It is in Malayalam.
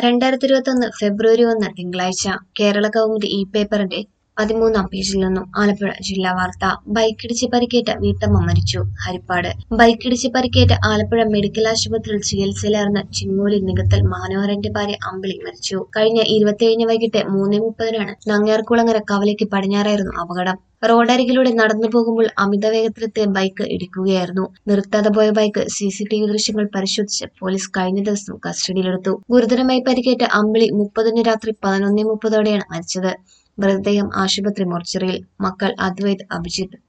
രണ്ടായിരത്തി ഇരുപത്തൊന്ന് ഫെബ്രുവരി ഒന്ന് തിങ്കളാഴ്ച കേരള കൗമുദി ഇ പേപ്പറിന്റെ പതിമൂന്നാം പേജിൽ നിന്നും ആലപ്പുഴ ജില്ലാ വാർത്ത ബൈക്കിടിച്ച് പരിക്കേറ്റ വീട്ടമ്മ മരിച്ചു ഹരിപ്പാട് ബൈക്കിടിച്ച് പരിക്കേറ്റ ആലപ്പുഴ മെഡിക്കൽ ആശുപത്രിയിൽ ചികിത്സയിലായിരുന്ന ചിങ്ങോലി നികത്തൽ മനോഹരന്റെ ഭാര്യ അമ്പിളി മരിച്ചു കഴിഞ്ഞ ഇരുപത്തിയേഴിന് വൈകിട്ട് മൂന്നേ മുപ്പതിനാണ് നങ്ങ്യാർകുളങ്ങര കവലയ്ക്ക് പടിഞ്ഞാറായിരുന്നു അപകടം റോഡരികിലൂടെ നടന്നു പോകുമ്പോൾ അമിത വേഗത്തിലെത്തിയ ബൈക്ക് ഇടിക്കുകയായിരുന്നു നിർത്താതെ പോയ bike C C T V ദൃശ്യങ്ങൾ പരിശോധിച്ച് പോലീസ് കഴിഞ്ഞ ദിവസം കസ്റ്റഡിയിലെടുത്തു ഗുരുതരമായി പരിക്കേറ്റ അമ്പിളി മുപ്പതിന് രാത്രി പതിനൊന്നേ മുപ്പതോടെയാണ് മരിച്ചത് മൃതദേഹം ആശുപത്രി മോർച്ചറിയിൽ മക്കൾ അദ്വൈത് അഭിജിത്ത്